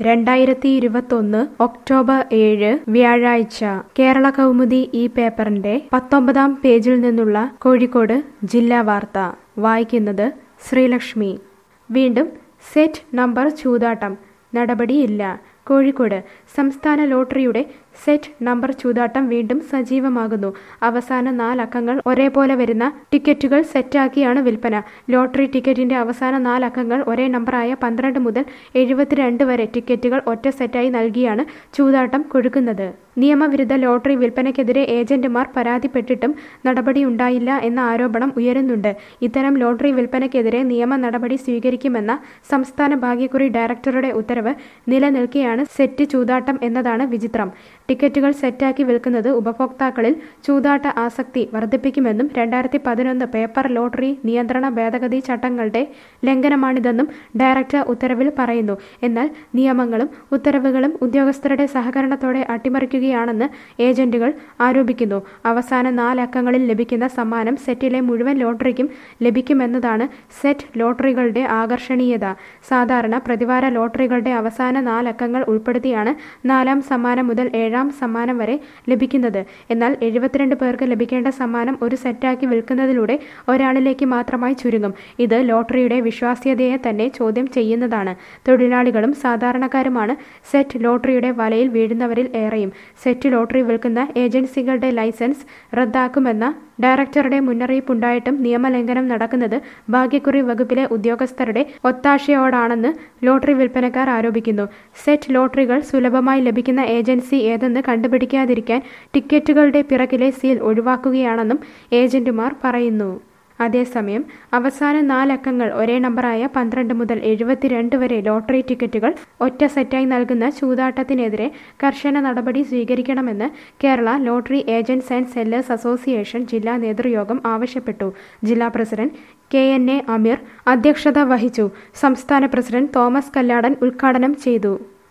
രണ്ടായിരത്തി ഇരുപത്തൊന്ന് ഒക്ടോബർ ഏഴ് വ്യാഴാഴ്ച കേരള കൗമുദി ഈ പേപ്പറിന്റെ പത്തൊമ്പതാം പേജിൽ നിന്നുള്ള കോഴിക്കോട് ജില്ലാ വാർത്ത വായിക്കുന്നത് ശ്രീലക്ഷ്മി വീണ്ടും സെറ്റ് നമ്പർ ചൂതാട്ടം നടപടിയില്ല കോഴിക്കോട് സംസ്ഥാന ലോട്ടറിയുടെ സെറ്റ് നമ്പർ ചൂതാട്ടം വീണ്ടും സജീവമാകുന്നു അവസാന നാലക്കങ്ങൾ ഒരേപോലെ വരുന്ന ടിക്കറ്റുകൾ സെറ്റാക്കിയാണ് വിൽപ്പന ലോട്ടറി ടിക്കറ്റിന്റെ അവസാന നാലക്കങ്ങൾ ഒരേ നമ്പറായ പന്ത്രണ്ട് മുതൽ എഴുപത്തിരണ്ട് വരെ ടിക്കറ്റുകൾ ഒറ്റ സെറ്റായി നൽകിയാണ് ചൂതാട്ടം കൊഴുക്കുന്നത് നിയമവിരുദ്ധ ലോട്ടറി വിൽപ്പനയ്ക്കെതിരെ ഏജന്റുമാർ പരാതിപ്പെട്ടിട്ടും നടപടിയുണ്ടായില്ല എന്ന ആരോപണം ഉയരുന്നുണ്ട് ഇത്തരം ലോട്ടറി വിൽപ്പനയ്ക്കെതിരെ നിയമ നടപടി സ്വീകരിക്കുമെന്ന സംസ്ഥാന ഭാഗ്യക്കുറി ഡയറക്ടറുടെ ഉത്തരവ് നിലനിൽക്കെയാണ് സെറ്റ് ചൂതാട്ടം എന്നതാണ് വിചിത്രം ടിക്കറ്റുകൾ സെറ്റാക്കി വിൽക്കുന്നത് ഉപഭോക്താക്കളിൽ ചൂതാട്ട ആസക്തി വർദ്ധിപ്പിക്കുമെന്നും രണ്ടായിരത്തി പതിനൊന്ന് പേപ്പർ ലോട്ടറി നിയന്ത്രണ ഭേദഗതി ചട്ടങ്ങളുടെ ലംഘനമാണിതെന്നും ഡയറക്ടർ ഉത്തരവിൽ പറയുന്നു എന്നാൽ നിയമങ്ങളും ഉത്തരവുകളും ഉദ്യോഗസ്ഥരുടെ സഹകരണത്തോടെ അട്ടിമറിക്കുകയാണെന്ന് ഏജന്റുകൾ ആരോപിക്കുന്നു അവസാന നാലക്കങ്ങളിൽ ലഭിക്കുന്ന സമ്മാനം സെറ്റിലെ മുഴുവൻ ലോട്ടറിക്കും ലഭിക്കുമെന്നതാണ് സെറ്റ് ലോട്ടറികളുടെ ആകർഷണീയത സാധാരണ പ്രതിവാര ലോട്ടറികളുടെ അവസാന നാലക്കങ്ങൾ ഉൾപ്പെടുത്തിയാണ് നാലാം സമ്മാനം മുതൽ ഏഴാം സമ്മാനം വരെ ലഭിക്കുന്നത് എന്നാൽ എഴുപത്തിരണ്ട് പേർക്ക് ലഭിക്കേണ്ട സമ്മാനം ഒരു സെറ്റാക്കി വിൽക്കുന്നതിലൂടെ ഒരാളിലേക്ക് മാത്രമായി ചുരുങ്ങും ഇത് ലോട്ടറിയുടെ വിശ്വാസ്യതയെ തന്നെ ചോദ്യം ചെയ്യുന്നതാണ് തൊഴിലാളികളും സാധാരണക്കാരുമാണ് സെറ്റ് ലോട്ടറിയുടെ വലയിൽ വീഴുന്നവരിൽ ഏറെയും സെറ്റ് ലോട്ടറി വിൽക്കുന്ന ഏജൻസികളുടെ ലൈസൻസ് റദ്ദാക്കുമെന്ന ഡയറക്ടറുടെ മുന്നറിയിപ്പുണ്ടായിട്ടും നിയമലംഘനം നടക്കുന്നത് ഭാഗ്യക്കുറി വകുപ്പിലെ ഉദ്യോഗസ്ഥരുടെ ഒത്താശയോടാണെന്ന് ലോട്ടറി വിൽപ്പനക്കാർ ആരോപിക്കുന്നു സെറ്റ് ലോട്ടറികൾ സുലഭമായി ലഭിക്കുന്ന ഏജൻസി ഏതെന്ന് കണ്ടുപിടിക്കാതിരിക്കാൻ ടിക്കറ്റുകളുടെ പിറകിലെ സീൽ ഒഴിവാക്കുകയാണെന്നും ഏജന്റുമാർ പറയുന്നു അതേസമയം അവസാന നാലക്കങ്ങൾ ഒരേ നമ്പറായ പന്ത്രണ്ട് മുതൽ എഴുപത്തിരണ്ട് വരെ ലോട്ടറി ടിക്കറ്റുകൾ ഒറ്റ സെറ്റായി നൽകുന്ന ചൂതാട്ടത്തിനെതിരെ കർശന നടപടി സ്വീകരിക്കണമെന്ന് Kerala lottery agents and sellers association ജില്ലാ നേതൃയോഗം ആവശ്യപ്പെട്ടു ജില്ലാ president K N A Ameer അധ്യക്ഷത വഹിച്ചു സംസ്ഥാന പ്രസിഡന്റ് തോമസ് കല്ലാടൻ ഉദ്ഘാടനം ചെയ്തു